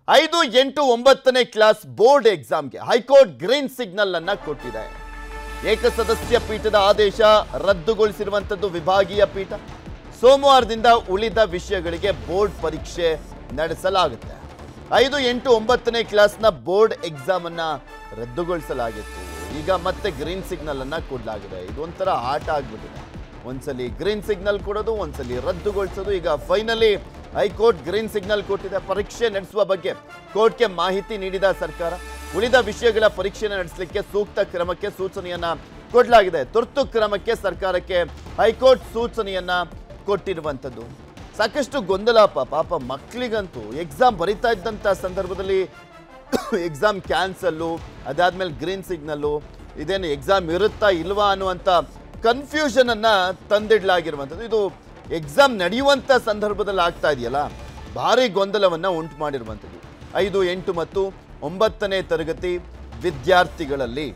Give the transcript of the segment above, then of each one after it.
ಐದು ಎಂಟು ಒಂಬತ್ತನೇ ಕ್ಲಾಸ್ ಬೋರ್ಡ್ ಎಕ್ಸಾಮ್ಗೆ ಹೈಕೋರ್ಟ್ ಗ್ರೀನ್ ಸಿಗ್ನಲ್ ಅನ್ನ ಕೊಟ್ಟಿದೆ ಏಕಸದಸ್ಯ ಪೀಠದ ಆದೇಶ ರದ್ದುಗೊಳಿಸಿರುವಂಥದ್ದು ವಿಭಾಗೀಯ ಪೀಠ ಸೋಮವಾರದಿಂದ ಉಳಿದ ವಿಷಯಗಳಿಗೆ ಬೋರ್ಡ್ ಪರೀಕ್ಷೆ ನಡೆಸಲಾಗುತ್ತೆ ಐದು ಎಂಟು ಒಂಬತ್ತನೇ ಕ್ಲಾಸ್ನ ಬೋರ್ಡ್ ಎಕ್ಸಾಮ್ ಅನ್ನ ರದ್ದುಗೊಳಿಸಲಾಗಿತ್ತು ಈಗ ಮತ್ತೆ ಗ್ರೀನ್ ಸಿಗ್ನಲ್ ಅನ್ನ ಕೊಡಲಾಗಿದೆ ಇದು ಒಂಥರ ಆಟ ಆಗ್ಬಿಟ್ಟಿದೆ ಒಂದ್ಸಲಿ ಗ್ರೀನ್ ಸಿಗ್ನಲ್ ಕೊಡೋದು ಒಂದ್ಸಲಿ ರದ್ದುಗೊಳಿಸೋದು ಈಗ ಫೈನಲಿ ಹೈಕೋರ್ಟ್ ಗ್ರೀನ್ ಸಿಗ್ನಲ್ ಕೊಟ್ಟಿದೆ ಪರೀಕ್ಷೆ ನಡೆಸುವ ಬಗ್ಗೆ ಕೋರ್ಟ್ಗೆ ಮಾಹಿತಿ ನೀಡಿದ ಸರ್ಕಾರ ಉಳಿದ ವಿಷಯಗಳ ಪರೀಕ್ಷೆ ನಡೆಸಲಿಕ್ಕೆ ಸೂಕ್ತ ಕ್ರಮಕ್ಕೆ ಸೂಚನೆಯನ್ನ ಕೊಡಲಾಗಿದೆ ತುರ್ತು ಕ್ರಮಕ್ಕೆ ಸರ್ಕಾರಕ್ಕೆ ಹೈಕೋರ್ಟ್ ಸೂಚನೆಯನ್ನ ಕೊಟ್ಟಿರುವಂಥದ್ದು ಸಾಕಷ್ಟು ಗೊಂದಲ ಪ- ಪಾಪ ಮಕ್ಕಳಿಗಂತೂ ಎಕ್ಸಾಮ್ ಬರಿತಾ ಇದ್ದಂಥ ಸಂದರ್ಭದಲ್ಲಿ ಎಕ್ಸಾಮ್ ಕ್ಯಾನ್ಸಲ್ಲು ಅದಾದ್ಮೇಲೆ ಗ್ರೀನ್ ಸಿಗ್ನಲ್ಲು ಇದೇನು ಎಕ್ಸಾಮ್ ಇರುತ್ತಾ ಇಲ್ವಾ ಅನ್ನುವಂಥ ಕನ್ಫ್ಯೂಷನ್ ಅನ್ನ ತಂದಿಡ್ಲಾಗಿರುವಂಥದ್ದು ಇದು ಎಕ್ಸಾಮ್ ನಡೆಯುವಂಥ ಸಂದರ್ಭದಲ್ಲಿ ಆಗ್ತಾ ಇದೆಯಲ್ಲ ಭಾರಿ ಗೊಂದಲವನ್ನ ಉಂಟು ಮಾಡಿರುವಂಥದ್ದು ಐದು ಎಂಟು ಮತ್ತು ಒಂಬತ್ತನೇ ತರಗತಿ ವಿದ್ಯಾರ್ಥಿಗಳಲ್ಲಿ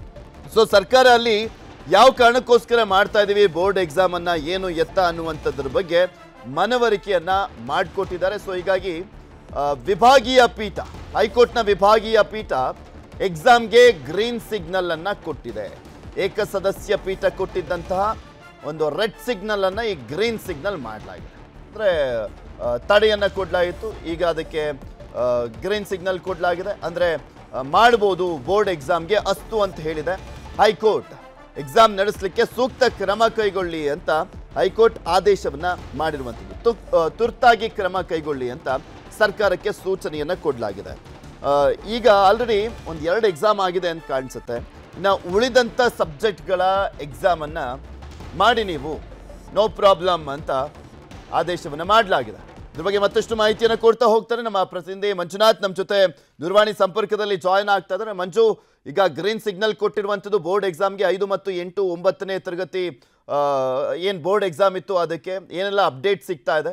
ಸೊ ಸರ್ಕಾರ ಅಲ್ಲಿ ಯಾವ ಕಾರಣಕ್ಕೋಸ್ಕರ ಮಾಡ್ತಾ ಇದೀವಿ ಬೋರ್ಡ್ ಎಕ್ಸಾಮ್ ಅನ್ನ ಏನು ಎತ್ತ ಅನ್ನುವಂಥದ್ರ ಬಗ್ಗೆ ಮನವರಿಕೆಯನ್ನ ಮಾಡಿಕೊಟ್ಟಿದ್ದಾರೆ ಸೊ ಹೀಗಾಗಿ ಆ, ವಿಭಾಗೀಯ ಪೀಠ ಹೈಕೋರ್ಟ್ನ ವಿಭಾಗೀಯ ಪೀಠ ಎಕ್ಸಾಮ್ಗೆ ಗ್ರೀನ್ ಸಿಗ್ನಲ್ ಅನ್ನ ಕೊಟ್ಟಿದೆ ಏಕಸದಸ್ಯ ಪೀಠ ಕೊಟ್ಟಿದ್ದಂತಹ ಒಂದು ರೆಡ್ ಸಿಗ್ನಲ್ ಅನ್ನ ಈ ಗ್ರೀನ್ ಸಿಗ್ನಲ್ ಮಾಡಲಾಗಿದೆ ಅಂದ್ರೆ ಆ, ತಡೆಯನ್ನ ಕೊಡಲಾಗಿತ್ತು ಈಗ ಅದಕ್ಕೆ ಗ್ರೀನ್ ಸಿಗ್ನಲ್ ಕೊಡಲಾಗಿದೆ ಅಂದ್ರೆ ಆ, ಮಾಡ್ಬೋದು ಬೋರ್ಡ್ ಎಕ್ಸಾಮ್ಗೆ ಅಸ್ತು ಅಂತ ಹೇಳಿದೆ ಹೈಕೋರ್ಟ್ ಎಕ್ಸಾಮ್ ನಡೆಸಲಿಕ್ಕೆ ಸೂಕ್ತ ಕ್ರಮ ಕೈಗೊಳ್ಳಿ ಅಂತ ಹೈಕೋರ್ಟ್ ಆದೇಶವನ್ನ ಮಾಡಿರುವಂಥದ್ದು ತು- ಆ, ತುರ್ತಾಗಿ ಕ್ರಮ ಕೈಗೊಳ್ಳಿ ಅಂತ ಸರ್ಕಾರಕ್ಕೆ ಸೂಚನೆಯನ್ನ ಕೊಡಲಾಗಿದೆ ಆ, ಈಗ ಆಲ್ರೆಡಿ ಒಂದು ಎರಡು ಎಕ್ಸಾಮ್ ಆಗಿದೆ ಅಂತ ಕಾಣಿಸುತ್ತೆ ಇನ್ನು ಉಳಿದಂಥ ಸಬ್ಜೆಕ್ಟ್ಗಳ ಎಕ್ಸಾಮನ್ನು ಮಾಡಿ ನೀವು ನೋ ಪ್ರಾಬ್ಲಮ್ ಅಂತ ಆದೇಶವನ್ನು ಮಾಡಲಾಗಿದೆ ಇದ್ರ ಬಗ್ಗೆ ಮತ್ತಷ್ಟು ಮಾಹಿತಿಯನ್ನು ಕೊಡ್ತಾ ಹೋಗ್ತಾರೆ ನಮ್ಮ ಪ್ರತಿನಿಧಿ ಮಂಜುನಾಥ್ ನಮ್ಮ ಜೊತೆ ದೂರವಾಣಿ ಸಂಪರ್ಕದಲ್ಲಿ ಜಾಯ್ನ್ ಆಗ್ತಾ ಇದ್ದಾರೆ ಮಂಜು ಈಗ ಗ್ರೀನ್ ಸಿಗ್ನಲ್ ಕೊಟ್ಟಿರುವಂಥದ್ದು ಬೋರ್ಡ್ ಎಕ್ಸಾಮ್ಗೆ ಐದು ಮತ್ತು ಎಂಟು ಒಂಬತ್ತನೇ ತರಗತಿ ಏನು ಬೋರ್ಡ್ ಎಕ್ಸಾಮ್ ಇತ್ತು ಅದಕ್ಕೆ ಏನೆಲ್ಲ ಅಪ್ಡೇಟ್ ಸಿಗ್ತಾ ಇದೆ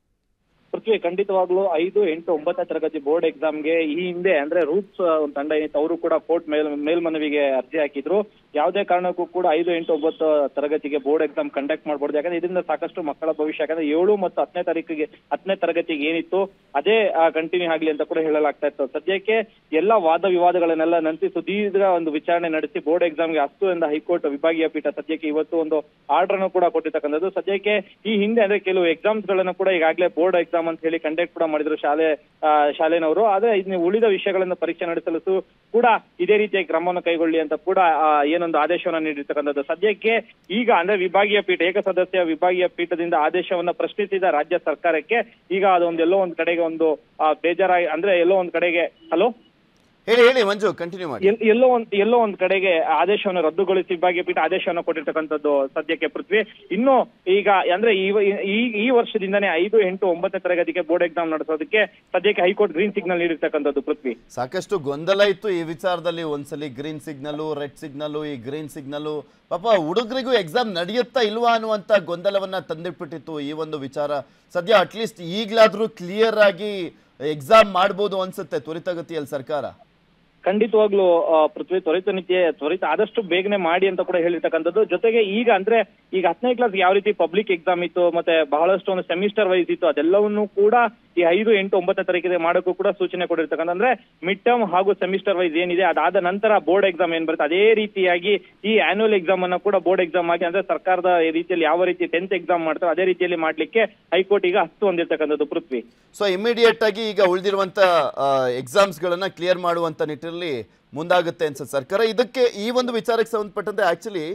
ಪೃಥ್ವಿ ಖಂಡಿತವಾಗ್ಲೂ ಐದು ಎಂಟು ಒಂಬತ್ತನೇ ತರಗತಿ ಬೋರ್ಡ್ ಎಕ್ಸಾಮ್ಗೆ ಈ ಹಿಂದೆ ಅಂದ್ರೆ ರೂಟ್ಸ್ ಒಂದು ತಂಡ ಏನಿತ್ತು ಅವರು ಕೂಡ ಕೋರ್ಟ್ ಮೇಲ್ ಮೇಲ್ಮನವಿಗೆ ಅರ್ಜಿ ಹಾಕಿದ್ರು ಯಾವುದೇ ಕಾರಣಕ್ಕೂ ಕೂಡ ಐದು ಎಂಟು ಒಂಬತ್ತು ತರಗತಿಗೆ ಬೋರ್ಡ್ ಎಕ್ಸಾಮ್ ಕಂಡಕ್ಟ್ ಮಾಡಬಹುದು ಯಾಕಂದ್ರೆ ಇದರಿಂದ ಸಾಕಷ್ಟು ಮಕ್ಕಳ ಭವಿಷ್ಯ ಯಾಕಂದ್ರೆ ಏಳು ಮತ್ತು ಹತ್ತನೇ ತಾರೀಕಿಗೆ ಹತ್ತನೇ ತರಗತಿಗೆ ಏನಿತ್ತು ಅದೇ ಕಂಟಿನ್ಯೂ ಆಗ್ಲಿ ಅಂತ ಕೂಡ ಹೇಳಲಾಗ್ತಾ ಇತ್ತು ಸದ್ಯಕ್ಕೆ ಎಲ್ಲ ವಾದ ವಿವಾದಗಳನ್ನೆಲ್ಲ ನಂತಿ ಸುದೀರ್ಘ ಒಂದು ವಿಚಾರಣೆ ನಡೆಸಿ ಬೋರ್ಡ್ ಎಕ್ಸಾಮ್ಗೆ ಅಸ್ತು ಎಂದ ಹೈಕೋರ್ಟ್ ವಿಭಾಗೀಯ ಪೀಠ ಸದ್ಯಕ್ಕೆ ಇವತ್ತು ಒಂದು ಆರ್ಡರ್ ಅನ್ನು ಕೂಡ ಕೊಟ್ಟಿರ್ತಕ್ಕಂಥದ್ದು ಸದ್ಯಕ್ಕೆ ಈ ಹಿಂದೆ ಅಂದ್ರೆ ಕೆಲವು ಎಕ್ಸಾಮ್ಸ್ ಗಳನ್ನು ಕೂಡ ಈಗಾಗಲೇ ಬೋರ್ಡ್ ಎಕ್ಸಾಮ್ ಅಂತ ಹೇಳಿ ಕಂಡಕ್ಟ್ ಕೂಡ ಮಾಡಿದ್ರು ಶಾಲೆ ಆ, ಶಾಲೆನವರು ಆದ್ರೆ ಇನ್ನು ಉಳಿದ ವಿಷಯಗಳನ್ನು ಪರೀಕ್ಷೆ ನಡೆಸಲು ಸು- ಕೂಡ ಇದೇ ರೀತಿಯ ಕ್ರಮವನ್ನು ಕೈಗೊಳ್ಳಿ ಅಂತ ಕೂಡ ಆ, ಏನೊಂದು ಆದೇಶವನ್ನ ನೀಡಿರ್ತಕ್ಕಂಥದ್ದು ಸದ್ಯಕ್ಕೆ ಈಗ ಅಂದ್ರೆ ವಿಭಾಗೀಯ ಪೀಠ ಏಕಸದಸ್ಯ ವಿಭಾಗೀಯ ಪೀಠದಿಂದ ಆದೇಶವನ್ನ ಪ್ರಶ್ನಿಸಿದ ರಾಜ್ಯ ಸರ್ಕಾರಕ್ಕೆ ಈಗ ಅದೊಂದು ಎಲ್ಲೋ ಒಂದ್ ಕಡೆಗೆ ಒಂದು ಆ, ಬೇಜಾರಾಗಿ ಅಂದ್ರೆ ಎಲ್ಲೋ ಒಂದ್ ಕಡೆಗೆ ಹಲೋ ಹೇಳಿ ಹೇಳಿ ಮಂಜು ಕಂಟಿನ್ಯೂ ಮಾಡಿ ಎಲ್- ಎಲ್ಲೋ ಒಂದ್ ಎಲ್ಲೋ ಒಂದ್ ಕಡೆಗೆ ಆದೇಶವನ್ನು ರದ್ದುಗೊಳಿಸಿ ವಿಭಾಗೀಯ ಪೀಠ ಆದೇಶವನ್ನು ಕೊಟ್ಟಿರ್ತಕ್ಕಂಥದ್ದು ಸದ್ಯಕ್ಕೆ ಪೃಥ್ವಿ ಇನ್ನು ಈಗ ಅಂದ್ರೆ ಈ ಈ ಈ ವರ್ಷದಿಂದನೇ ಐದು ಎಂಟು ಒಂಬತ್ತನೇ ತರಗತಿಗೆ ಬೋರ್ಡ್ ಎಕ್ಸಾಮ್ ನಡೆಸೋದಕ್ಕೆ ಸದ್ಯಕ್ಕೆ ಹೈಕೋರ್ಟ್ ಗ್ರೀನ್ ಸಿಗ್ನಲ್ ನೀಡಿರ್ತಕ್ಕಂಥದ್ದು ಪೃಥ್ವಿ ಸಾಕಷ್ಟು ಗೊಂದಲ ಇತ್ತು ಈ ವಿಚಾರದಲ್ಲಿ ಒಂದ್ಸಲಿ ಗ್ರೀನ್ ಸಿಗ್ನಲ್ಲು ರೆಡ್ ಸಿಗ್ನಲ್ಲು ಈ ಗ್ರೀನ್ ಸಿಗ್ನಲ್ಲು ಪಾಪ ಹುಡುಗರಿಗೂ ಎಕ್ಸಾಮ್ ನಡೆಯುತ್ತಾ ಇಲ್ವಾ ಅನ್ನುವಂಥ ಗೊಂದಲವನ್ನ ತಂದಿಟ್ಬಿಟ್ಟಿತ್ತು ಈ ಒಂದು ವಿಚಾರ ಸದ್ಯ ಅಟ್ಲೀಸ್ಟ್ ಈಗಲಾದ್ರೂ ಕ್ಲಿಯರ್ ಆಗಿ ಎಕ್ಸಾಮ್ ಮಾಡ್ಬೋದು ಅನ್ಸುತ್ತೆ ತ್ವರಿತಗತಿಯಲ್ಲಿ ಸರ್ಕಾರ ಖಂಡಿತವಾಗ್ಲೂ ಆ, ಪೃಥ್ವಿ ತ್ವರಿತ ನೀತಿ ತ್ವರಿತ ಆದಷ್ಟು ಬೇಗನೆ ಮಾಡಿ ಅಂತ ಕೂಡ ಹೇಳಿರ್ತಕ್ಕಂಥದ್ದು ಜೊತೆಗೆ ಈಗ ಅಂದ್ರೆ ಈಗ ಹತ್ತನೇ ಕ್ಲಾಸ್ ಯಾವ ರೀತಿ ಪಬ್ಲಿಕ್ ಎಕ್ಸಾಮ್ ಇತ್ತು ಮತ್ತೆ ಬಹಳಷ್ಟು ಒಂದು ಸೆಮಿಸ್ಟರ್ ವೈಸ್ ಇತ್ತು ಅದೆಲ್ಲವನ್ನೂ ಕೂಡ ಈ ಐದು ಎಂಟು ಒಂಬತ್ತನೇ ತಾರೀಕಿಗೆ ಮಾಡೋಕ್ಕೂ ಕೂಡ ಸೂಚನೆ ಕೊಟ್ಟಿರ್ತಕ್ಕಂಥ ಅಂದ್ರೆ ಮಿಡ್ ಟರ್ಮ್ ಹಾಗೂ ಸೆಮಿಸ್ಟರ್ ವೈಸ್ ಏನಿದೆ ಅದಾದ ನಂತರ ಬೋರ್ಡ್ ಎಕ್ಸಾಮ್ ಏನ್ ಬರುತ್ತೆ ಅದೇ ರೀತಿಯಾಗಿ ಈ ಆನ್ಯುವಲ್ ಎಕ್ಸಾಮ್ ಅನ್ನ ಕೂಡ ಬೋರ್ಡ್ ಎಕ್ಸಾಮ್ ಆಗಿ ಅಂದ್ರೆ ಸರ್ಕಾರದ ಈ ರೀತಿಯಲ್ಲಿ ಯಾವ ರೀತಿ ಟೆಂತ್ ಎಕ್ಸಾಮ್ ಮಾಡ್ತಾರೆ ಅದೇ ರೀತಿಯಲ್ಲಿ ಮಾಡ್ಲಿಕ್ಕೆ ಹೈಕೋರ್ಟ್ ಈಗ ಹಸ್ತು ಹೊಂದಿರ್ತಕ್ಕಂಥದ್ದು ಪೃಥ್ವಿ ಸೊ ಇಮಿಡಿಯೇಟ್ ಆಗಿ ಈಗ ಉಳಿದಿರುವಂಥ ಎಕ್ಸಾಮ್ಸ್ಗಳನ್ನು ಕ್ಲಿಯರ್ ಮಾಡುವಂಥ ನಿಟ್ಟಿನಲ್ಲಿ ಮುಂದಾಗುತ್ತೆ ಅನ್ಸುತ್ತೆ ಸರ್ಕಾರ ಇದಕ್ಕೆ ಈ ಒಂದು ವಿಚಾರಕ್ಕೆ ಸಂಬಂಧಪಟ್ಟಂತೆ ಆಕ್ಚುಲಿ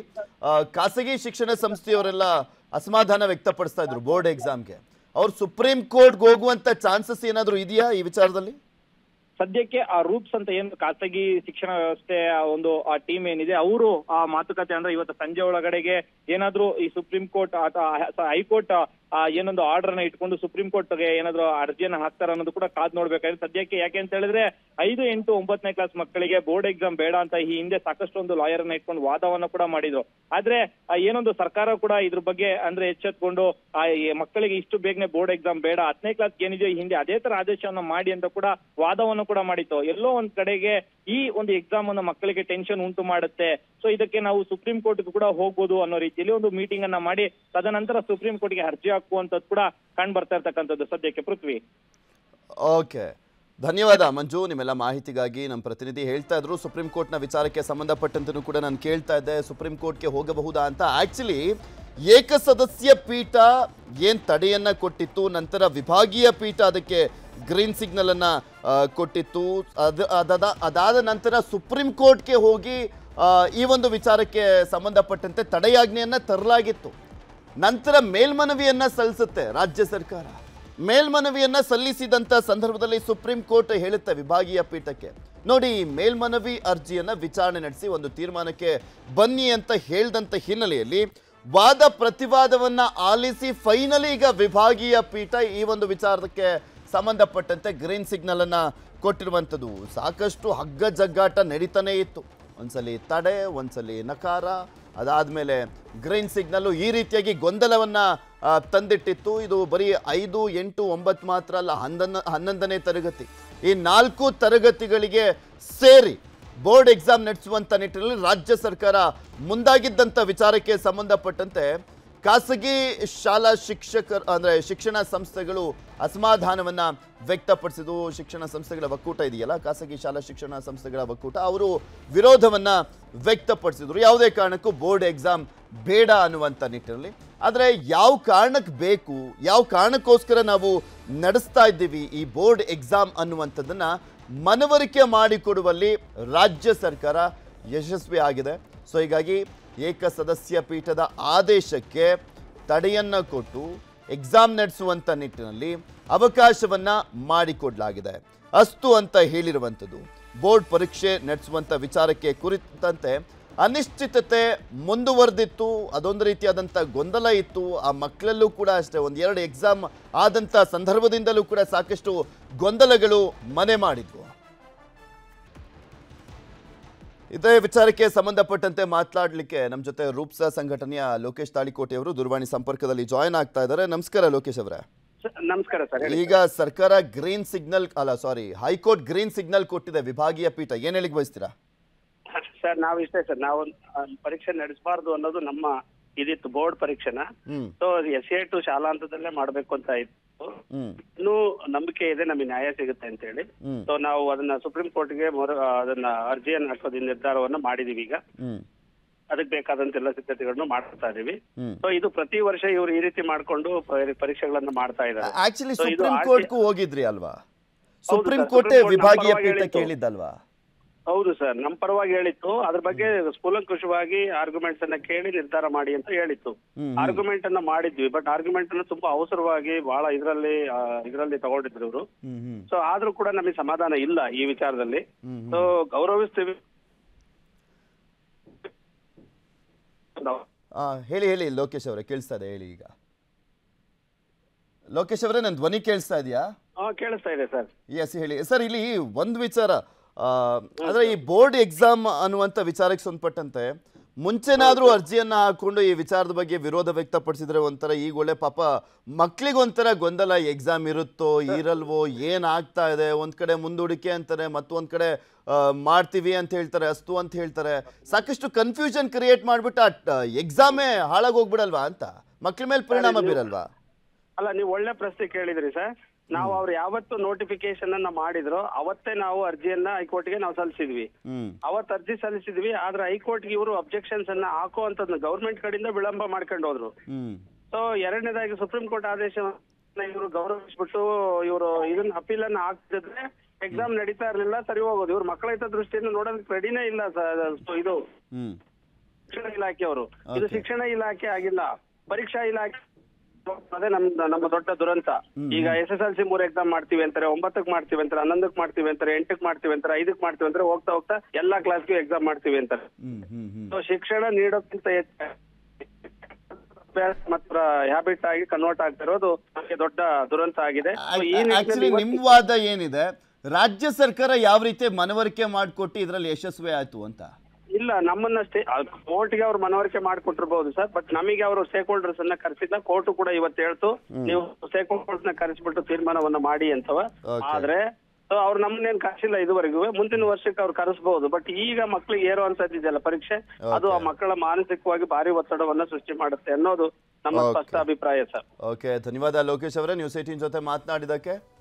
ಖಾಸಗಿ ಶಿಕ್ಷಣ ಸಂಸ್ಥೆಯವರೆಲ್ಲ ಅಸಮಾಧಾನ ವ್ಯಕ್ತಪಡಿಸ್ತಾ ಇದ್ರು ಬೋರ್ಡ್ ಎಕ್ಸಾಮ್ಗೆ ಅವ್ರು ಸುಪ್ರೀಂ ಕೋರ್ಟ್ಗೆ ಹೋಗುವಂತ ಚಾನ್ಸಸ್ ಏನಾದರೂ ಇದೆಯಾ ಈ ವಿಚಾರದಲ್ಲಿ ಸದ್ಯಕ್ಕೆ ಆ ರೂಪ್ಸ್ ಅಂತ ಏನು ಖಾಸಗಿ ಶಿಕ್ಷಣ ವ್ಯವಸ್ಥೆಯ ಒಂದು ಆ ಟೀಮ್ ಏನಿದೆ ಅವರು ಆ ಮಾತುಕತೆ ಅಂದ್ರೆ ಇವತ್ತು ಸಂಜೆ ಒಳಗಡೆಗೆ ಏನಾದ್ರೂ ಈ ಸುಪ್ರೀಂ ಕೋರ್ಟ್ ಅಥವಾ ಹೈಕೋರ್ಟ್ ಆ ಏನೊಂದು ಆರ್ಡರ್ ನ ಇಟ್ಕೊಂಡು ಸುಪ್ರೀಂ ಕೋರ್ಟ್ಗೆ ಏನಾದ್ರು ಅರ್ಜಿಯನ್ನ ಹಾಕ್ತಾರ ಅನ್ನೋದು ಕೂಡ ಕಾದ್ ನೋಡ್ಬೇಕಾದ್ರೆ ಸದ್ಯಕ್ಕೆ ಯಾಕೆ ಅಂತ ಹೇಳಿದ್ರೆ ಐದು ಎಂಟು ಒಂಬತ್ತನೇ ಕ್ಲಾಸ್ ಮಕ್ಕಳಿಗೆ ಬೋರ್ಡ್ ಎಕ್ಸಾಮ್ ಬೇಡ ಅಂತ ಈ ಹಿಂದೆ ಸಾಕಷ್ಟು ಒಂದು ಲಾಯರ್ ನ ಇಟ್ಕೊಂಡು ವಾದವನ್ನ ಕೂಡ ಮಾಡಿದ್ರು ಆದ್ರೆ ಆ ಏನೊಂದು ಸರ್ಕಾರ ಕೂಡ ಇದ್ರ ಬಗ್ಗೆ ಅಂದ್ರೆ ಎಚ್ಚೆತ್ಕೊಂಡು ಆ ಈ ಮಕ್ಕಳಿಗೆ ಇಷ್ಟು ಬೇಗನೆ ಬೋರ್ಡ್ ಎಕ್ಸಾಮ್ ಬೇಡ ಹತ್ತನೇ ಕ್ಲಾಸ್ ಏನಿದೆಯೋ ಈ ಹಿಂದೆ ಅದೇ ತರ ಆದೇಶವನ್ನ ಮಾಡಿ ಅಂತ ಕೂಡ ವಾದವನ್ನು ಕೂಡ ಮಾಡಿತ್ತು ಎಲ್ಲೋ ಒಂದ್ ಕಡೆಗೆ ಈ ಒಂದು ಎಕ್ಸಾಮ್ ಅನ್ನ ಮಕ್ಕಳಿಗೆ ಟೆನ್ಷನ್ ಉಂಟು ಮಾಡುತ್ತೆ ಸೊ ಇದಕ್ಕೆ ನಾವು ಸುಪ್ರೀಂ ಕೋರ್ಟ್ ಕೂಡ ಹೋಗ್ಬೋದು ಅನ್ನೋ ರೀತಿಯಲ್ಲಿ ಒಂದು ಮೀಟಿಂಗ್ ಅನ್ನ ಮಾಡಿ ತದನಂತರ ಸುಪ್ರೀಂ ಕೋರ್ಟ್ಗೆ ಅರ್ಜಿ ಹಾಕುವಂತದ್ದು ಕೂಡ ಕಂಡು ಬರ್ತಾ ಇರ್ತಕ್ಕಂಥದ್ದು ಸದ್ಯಕ್ಕೆ ಪೃಥ್ವಿ ಓಕೆ ಧನ್ಯವಾದ ಮಂಜು ನಿಮ್ಮೆಲ್ಲ ಮಾಹಿತಿಗಾಗಿ ನಮ್ಮ ಪ್ರತಿನಿಧಿ ಹೇಳ್ತಾ ಇದ್ರು ಸುಪ್ರೀಂ ಕೋರ್ಟ್ನ ವಿಚಾರಕ್ಕೆ ಸಂಬಂಧಪಟ್ಟಂತನೂ ಕೂಡ ನಾನು ಕೇಳ್ತಾ ಇದ್ದೆ ಸುಪ್ರೀಂ ಕೋರ್ಟ್ಗೆ ಹೋಗಬಹುದಾ ಅಂತ ಆಕ್ಚುಲಿ ಏಕಸದಸ್ಯ ಪೀಠ ಏನ್ ತಡೆಯನ್ನ ಕೊಟ್ಟಿತ್ತು ನಂತರ ವಿಭಾಗೀಯ ಪೀಠ ಅದಕ್ಕೆ ಗ್ರೀನ್ ಸಿಗ್ನಲ್ ಅನ್ನ ಆ, ಕೊಟ್ಟಿತ್ತು ಅದ ಅದಾದ ಅದಾದ ನಂತರ ಸುಪ್ರೀಂ ಕೋರ್ಟ್ಗೆ ಹೋಗಿ ಆ, ಈ ಒಂದು ವಿಚಾರಕ್ಕೆ ಸಂಬಂಧಪಟ್ಟಂತೆ ತಡೆಯಾಜ್ಞೆಯನ್ನ ತರಲಾಗಿತ್ತು ನಂತರ ಮೇಲ್ಮನವಿಯನ್ನ ಸಲ್ಲಿಸುತ್ತೆ ರಾಜ್ಯ ಸರ್ಕಾರ ಮೇಲ್ಮನವಿಯನ್ನ ಸಲ್ಲಿಸಿದಂತ ಸಂದರ್ಭದಲ್ಲಿ ಸುಪ್ರೀಂ ಕೋರ್ಟ್ ಹೇಳುತ್ತೆ ವಿಭಾಗೀಯ ಪೀಠಕ್ಕೆ ನೋಡಿ ಈ ಮೇಲ್ಮನವಿ ಅರ್ಜಿಯನ್ನ ವಿಚಾರಣೆ ನಡೆಸಿ ಒಂದು ತೀರ್ಮಾನಕ್ಕೆ ಬನ್ನಿ ಅಂತ ಹೇಳ್ದಂತ ಹಿನ್ನೆಲೆಯಲ್ಲಿ ವಾದ ಪ್ರತಿವಾದವನ್ನ ಆಲಿಸಿ ಫೈನಲಿ ಈಗ ವಿಭಾಗೀಯ ಪೀಠ ಈ ಒಂದು ವಿಚಾರಕ್ಕೆ ಸಂಬಂಧಪಟ್ಟಂತೆ ಗ್ರೀನ್ ಸಿಗ್ನಲ್ ಅನ್ನ ಕೊಟ್ಟಿರುವಂಥದ್ದು ಸಾಕಷ್ಟು ಹಗ್ಗ ಜಗ್ಗಾಟ ನಡೀತಾನೆ ಇತ್ತು ಒಂದ್ಸಲಿ ತಡೆ ಒಂದ್ಸಲಿ ನಕಾರ ಅದಾದಮೇಲೆ ಗ್ರೀನ್ ಸಿಗ್ನಲ್ಲು ಈ ರೀತಿಯಾಗಿ ಗೊಂದಲವನ್ನ ಆ, ತಂದಿಟ್ಟಿತ್ತು ಇದು ಬರೀ ಐದು ಎಂಟು ಒಂಬತ್ತು ಮಾತ್ರ ಅಲ್ಲ ಹನ್ನೊಂದ ಹನ್ನೊಂದನೇ ತರಗತಿ ಈ ನಾಲ್ಕು ತರಗತಿಗಳಿಗೆ ಸೇರಿ ಬೋರ್ಡ್ ಎಕ್ಸಾಮ್ ನಡೆಸುವಂತ ನಿಟ್ಟಿನಲ್ಲಿ ರಾಜ್ಯ ಸರ್ಕಾರ ಮುಂದಾಗಿದ್ದಂಥ ವಿಚಾರಕ್ಕೆ ಸಂಬಂಧಪಟ್ಟಂತೆ ಖಾಸಗಿ ಶಾಲಾ ಶಿಕ್ಷಕರ ಅಂದ್ರೆ ಶಿಕ್ಷಣ ಸಂಸ್ಥೆಗಳು ಅಸಮಾಧಾನವನ್ನ ವ್ಯಕ್ತಪಡಿಸಿದ್ದು ಶಿಕ್ಷಣ ಸಂಸ್ಥೆಗಳ ಒಕ್ಕೂಟ ಇದೆಯಲ್ಲ ಖಾಸಗಿ ಶಾಲಾ ಶಿಕ್ಷಣ ಸಂಸ್ಥೆಗಳ ಒಕ್ಕೂಟ ಅವರು ವಿರೋಧವನ್ನ ವ್ಯಕ್ತಪಡಿಸಿದ್ರು ಯಾವುದೇ ಕಾರಣಕ್ಕೂ ಬೋರ್ಡ್ ಎಕ್ಸಾಮ್ ಬೇಡ ಅನ್ನುವಂಥ ನಿಟ್ಟಿನಲ್ಲಿ ಆದರೆ ಯಾವ ಕಾರಣಕ್ಕೆ ಬೇಕು ಯಾವ ಕಾರಣಕ್ಕೋಸ್ಕರ ನಾವು ನಡೆಸ್ತಾ ಇದ್ದೀವಿ ಈ ಬೋರ್ಡ್ ಎಕ್ಸಾಮ್ ಅನ್ನುವಂಥದ್ದನ್ನ ಮನವರಿಕೆ ಮಾಡಿಕೊಡುವಲ್ಲಿ ರಾಜ್ಯ ಸರ್ಕಾರ ಯಶಸ್ವಿ ಆಗಿದೆ ಸೊ ಹೀಗಾಗಿ ಏಕಸದಸ್ಯ ಪೀಠದ ಆದೇಶಕ್ಕೆ ತಡೆಯನ್ನ ಕೊಟ್ಟು ಎಕ್ಸಾಮ್ ನಡೆಸುವಂತ ನಿಟ್ಟಿನಲ್ಲಿ ಅವಕಾಶವನ್ನ ಮಾಡಿಕೊಡ್ಲಾಗಿದೆ ಅಸ್ತು ಅಂತ ಹೇಳಿರುವಂಥದ್ದು ಬೋರ್ಡ್ ಪರೀಕ್ಷೆ ನಡೆಸುವಂತ ವಿಚಾರಕ್ಕೆ ಕುರಿತಂತೆ ಅನಿಶ್ಚಿತತೆ ಮುಂದುವರೆದಿತ್ತು ಅದೊಂದು ರೀತಿಯಾದಂಥ ಗೊಂದಲ ಇತ್ತು ಆ ಮಕ್ಕಳಲ್ಲೂ ಕೂಡ ಅಷ್ಟೇ ಒಂದೆರಡು ಎಕ್ಸಾಮ್ ಆದಂಥ ಸಂದರ್ಭದಿಂದಲೂ ಕೂಡ ಸಾಕಷ್ಟು ಗೊಂದಲಗಳು ಮನೆ ಮಾಡಿದ್ವು ಇದೇ ವಿಚಾರಕ್ಕೆ ಸಂಬಂಧಪಟ್ಟಂತೆ ಮಾತನಾಡಲಿಕ್ಕೆ ನಮ್ಮ ಜೊತೆ ರೂಪ್ಸಾ ಸಂಘಟನೆಯ ಲೋಕೇಶ್ ತಾಳಿಕೋಟೆ ಅವರು ದೂರವಾಣಿ ಸಂಪರ್ಕದಲ್ಲಿ ಜಾಯ್ನ್ ಆಗ್ತಾ ಇದ್ದಾರೆ ನಮಸ್ಕಾರ ಲೋಕೇಶ್ ಅವರೇ ಸರ್, ನಮಸ್ಕಾರ ಸರ್ ಹೇಳಿ ಈಗ ಸರ್ಕಾರ ಗ್ರೀನ್ ಸಿಗ್ನಲ್ ಅಲ್ಲ ಸಾರಿ ಹೈಕೋರ್ಟ್ ಗ್ರೀನ್ ಸಿಗ್ನಲ್ ಕೊಟ್ಟಿದೆ ವಿಭಾಗೀಯ ಪೀಠ ಏನ್ ಹೇಳಿಕ್ ಬಯಸ್ತೀರಾ ಸರ್ ನಾವು ಇಷ್ಟೇ ಸರ್ ನಾವು ಆ, ಪರೀಕ್ಷೆ ನಡೆಸಬಾರ್ದು ಅನ್ನೋದು ನಮ್ಮ ಇದಿತ್ತು ಬೋರ್ಡ್ ಪರೀಕ್ಷೆನ hmm so S A two ಶಾಲಾ ಹಂತದಲ್ಲೇ ಮಾಡ್ಬೇಕು ಅಂತ ಇತ್ತು ಹ್ಮ್ ಇನ್ನೂ ನಂಬಿಕೆ ಇದೆ ನಮಗೆ ನ್ಯಾಯ ಸಿಗುತ್ತೆ ಅಂತ ಹೇಳಿ ಹ್ಮ್ ಸೊ ನಾವು ಅದನ್ನ ಸುಪ್ರೀಂ ಕೋರ್ಟ್ಗೆ ಮೊರ ಅದನ್ನ ಅರ್ಜಿಯನ್ನು ಹಾಕೋದು ನಿರ್ಧಾರವನ್ನ ಮಾಡಿದೀವಿ ಈಗ ಹ್ಮ್ ಅದಕ್ಕೆ ಬೇಕಾದಂತೆಲ್ಲ ಸಿದ್ಧತೆಗಳನ್ನು ಮಾಡ್ತಾ ಇದೀವಿ ಹ್ಮ್ ಸೊ ಇದು ಪ್ರತಿ ವರ್ಷ ಇವರು ಈ ರೀತಿ ಮಾಡ್ಕೊಂಡು ಪರಿ- ಪರೀಕ್ಷೆಗಳನ್ನ ಮಾಡ್ತಾ ಇದ್ದಾರೆ ಆಕ್ಚುಲಿ So, ಇದು ಸುಪ್ರೀಂ ಆರ್ಟಿ- ಕೋರ್ಟ್ಗೂ ಹೋಗಿದ್ರಿ ಅಲ್ವಾ ಹೌದು ಸುಪ್ರೀಂ ಸರ್, ಕೋರ್ಟೇ ಸುಪ್ರೀಂ ಕೋರ್ಟ್ ವಿಭಾಗೀಯ ನಮ್ಮ ಪರವಾಗಿ ಪೀಠ ಹೇಳಿತ್ತು. ಕೇಳಿದ್ದಲ್ವಾ ಹೌದು ಸರ್ ನಮ್ಮ ಪರವಾಗಿ ಹೇಳಿತ್ತು ಅದ್ರ ಬಗ್ಗೆ ಕೂಲಂಕುಷವಾಗಿ ಆರ್ಗ್ಯುಮೆಂಟ್ಸ್ ಅನ್ನ ಕೇಳಿ ನಿರ್ಧಾರ ಮಾಡಿ ಅಂತ ಹೇಳಿತ್ತು ಹ್ಮ್, ಆರ್ಗ್ಯುಮೆಂಟ್ ಅನ್ನ ಮಾಡಿದ್ವಿ ಬಟ್ ಆರ್ಗ್ಯುಮೆಂಟ್ ಅನ್ನ ತುಂಬಾ ಅವಸರವಾಗಿ ಬಹಳ ಇದರಲ್ಲಿ ಇದರಲ್ಲಿ ತಗೊಂಡಿದ್ರು ಇವರು ಹ್ಮ್ ಹ್ಮ್ ಸೊ ಆದ್ರೂ ಕೂಡ ನಮಗೆ ಸಮಾಧಾನ ಇಲ್ಲ ಈ ವಿಚಾರದಲ್ಲಿ ಹ್ಮ್ ಸೊ ಗೌರವಿಸ್ತೀವಿ ನಾವು- ಆ, ಹೇಳಿ ಹೇಳಿ ಲೋಕೇಶ್ ಅವರೇ ಕೇಳಿಸ್ತಾ ಇದೆ ಹೇಳಿ ಈಗ ಲೋಕೇಶ್ ಅವರೇ ನನ್ನ ಧ್ವನಿ ಕೇಳಿಸ್ತಾ ಇದೆಯಾ ಹಾ ಕೇಳಿಸ್ತಾ ಇದೆ ಸರ್ ಎಸ್ ಹೇಳಿ ಸರ್ ಇಲ್ಲಿ ಒಂದು ವಿಚಾರ ಆ, ಅಂದ್ರೆ ಈ ಬೋರ್ಡ್ ಎಕ್ಸಾಮ್ ಅನ್ನುವಂಥ ವಿಚಾರಕ್ಕೆ ಸಂಬಂಧಪಟ್ಟಂತೆ ಮುಂಚೆನಾದ್ರೂ ಅರ್ಜಿಯನ್ನ ಹಾಕೊಂಡು ಈ ವಿಚಾರದ ಬಗ್ಗೆ ವಿರೋಧ ವ್ಯಕ್ತಪಡಿಸಿದ್ರೆ ಒಂಥರ ಈಗ ಒಳ್ಳೆ ಪಾಪ ಮಕ್ಳಿಗೊಂಥರ ಗೊಂದಲ ಎಕ್ಸಾಮ್ ಇರುತ್ತೋ ಇರಲ್ವೋ ಏನ್ ಆಗ್ತಾ ಇದೆ ಒಂದ್ ಕಡೆ ಮುಂದೂಡಿಕೆ ಅಂತಾರೆ ಮತ್ತೊಂದ್ ಕಡೆ ಆ, ಮಾಡ್ತೀವಿ ಅಂತ ಹೇಳ್ತಾರೆ ಅಸ್ತು ಅಂತ ಹೇಳ್ತಾರೆ ಸಾಕಷ್ಟು ಕನ್ಫ್ಯೂಷನ್ ಕ್ರಿಯೇಟ್ ಮಾಡ್ಬಿಟ್ಟು ಆ ಎಕ್ಸಾಮೇ ಹಾಳಾಗೋಗ್ಬಿಡಲ್ವಾ ಅಂತ ಮಕ್ಳ ಮೇಲೆ ಪರಿಣಾಮ ಬೀರಲ್ವಾ ಅಲ್ಲ ನೀವು ಒಳ್ಳೆ ಪ್ರಶ್ನೆ ಕೇಳಿದ್ರಿ ಸರ್ ನಾವು ಅವ್ರು ಯಾವತ್ತು ನೋಟಿಫಿಕೇಶನ್ ಅನ್ನ ಮಾಡಿದ್ರು ಅವತ್ತೇ ನಾವು ಅರ್ಜಿಯನ್ನ ಹೈಕೋರ್ಟ್ಗೆ ನಾವು ಸಲ್ಲಿಸಿದ್ವಿ ಹ್ಮ್ ಅವತ್ತು ಅರ್ಜಿ ಸಲ್ಲಿಸಿದ್ವಿ ಆದ್ರೆ ಹೈಕೋರ್ಟ್ಗೆ ಇವರು ಅಬ್ಜೆಕ್ಷನ್ಸ್ ಅನ್ನ ಹಾಕುವಂತದ್ನ ಗೌರ್ಮೆಂಟ್ ಕಡೆಯಿಂದ ವಿಳಂಬ ಮಾಡ್ಕೊಂಡು ಹೋದ್ರು ಹ್ಮ್ ಸೊ ಎರಡನೇದಾಗಿ ಸುಪ್ರೀಂ ಕೋರ್ಟ್ ಆದೇಶವನ್ನ ಇವರು ಗೌರವಿಸ್ಬಿಟ್ಟು ಇವರು ಇದನ್ನ ಅಪೀಲ್ ಅನ್ನ ಹಾಕ್ತಿದ್ರೆ ಎಕ್ಸಾಮ್ ನಡೀತಾ ಇರ್ಲಿಲ್ಲ ಸರಿ ಹೋಗೋದು ಇವ್ರು ಮಕ್ಕಳ ಹಿತ ದೃಷ್ಟಿಯಿಂದ ನೋಡೋದಕ್ಕೆ ರೆಡಿನೇ ಇಲ್ಲ ಸರ್ ಇದು ಹ್ಮ್ ಶಿಕ್ಷಣ ಇಲಾಖೆಯವರು ಇದು Okay. ಶಿಕ್ಷಣ ಇಲಾಖೆ ಆಗಿಲ್ಲ ಪರೀಕ್ಷಾ ಇಲಾಖೆ ಅದೇ ನಮ್ ನಮ್ಮ ದೊಡ್ಡ ದುರಂತ ಈಗ ಎಸ್ ಎಸ್ ಎಲ್ ಸಿ ಮೂರ್ ಎಕ್ಸಾಮ್ ಮಾಡ್ತೀವಿ ಅಂತಾರೆ ಒಂಬತ್ತಕ್ ಮಾಡ್ತೀವಿ ಅಂತಾರೆ ಹನ್ನೊಂದಕ್ ಮಾಡ್ತೀವಿ ಅಂತಾರೆ ಎಂಟಕ್ ಮಾಡ್ತೀವಿ ಅಂತಾರೆ ಐದಕ್ ಮಾಡ್ತೀವಿ ಅಂತಾರೆ ಹೋಗ್ತಾ ಹೋಗ್ತಾ ಎಲ್ಲಾ ಕ್ಲಾಸ್ಗೂ ಎಕ್ಸಾಮ್ ಮಾಡ್ತೀವಿ ಅಂತಾರೆ ಹ್ಮ್ ಹ್ಮ್ ಹ್ಮ್ So, ಶಿಕ್ಷಣ ನೀಡೋಕ್ಕಿಂತ ಹೆಚ್ಚು ಮಾತ್ರ ಹ್ಯಾಬಿಟ್ ಆಗಿ ಕನ್ವರ್ಟ್ ಆಗ್ತಿರೋದು ನಮಗೆ ದೊಡ್ಡ ದುರಂತ ಆಗಿದೆ So, ಈ ನಿಟ್ಟಿನಲ್ಲಿ ಆಕ್ಚುಲಿ ಇವತ್ತು- ನಿಮ್ ವಾದ ಏನಿದೆ ರಾಜ್ಯ ಸರ್ಕಾರ ಯಾವ ರೀತಿ ಮನವರಿಕೆ ಮಾಡಿಕೊಟ್ಟು ಇದರಲ್ಲಿ ಯಶಸ್ವಿ ಆಯ್ತು ಅಂತ ಇಲ್ಲ ನಮ್ಮನ್ನಷ್ಟೇ ಕೋರ್ಟ್ಗೆ ಅವ್ರು ಮನವರಿಕೆ ಮಾಡ್ಕೊಟ್ಟಿರ್ಬೋದು ಸರ್ ಬಟ್ ನಮಗೆ ಅವರು ಸ್ಟೇಕ್ ಹೋಲ್ಡರ್ಸ್ ಅನ್ನ ಕರೆಸಿಲ್ಲ ಕೋರ್ಟ್ ಕೂಡ ಇವತ್ತು ಹೇಳ್ತು ನೀವು ಸ್ಟೇಕ್ ಹೋಲ್ಡರ್ಸ್ ನ ಕರೆಸ್ಬಿಟ್ಟು ತೀರ್ಮಾನವನ್ನ ಮಾಡಿ ಅಂತವ Okay. ಆದ್ರೆ ಸೊ ಅವ್ರು ನಮ್ಮನ್ನೇನ್ ಕರೆಸಿಲ್ಲ ಇದುವರೆಗೂ ಮುಂದಿನ ವರ್ಷಕ್ಕೆ ಅವ್ರು ಕರೆಸಬಹುದು ಬಟ್ ಈಗ ಮಕ್ಳಿಗೆ ಏರುವಂತದ್ದು ಇದೆಯಲ್ಲ ಪರೀಕ್ಷೆ ಅದು ಆ ಮಕ್ಕಳ ಮಾನಸಿಕವಾಗಿ ಭಾರಿ ಒತ್ತಡವನ್ನ ಸೃಷ್ಟಿ ಮಾಡುತ್ತೆ ಅನ್ನೋದು ನಮ್ಮ Okay. ಸ್ಪಷ್ಟ ಅಭಿಪ್ರಾಯ ಸರ್ ಓಕೆ ಧನ್ಯವಾದ ಲೋಕೇಶ್ ಅವರೇ ನ್ಯೂಸ್ ಏಟೀನ್ ಜೊತೆ ಮಾತನಾಡಿದಕ್ಕೆ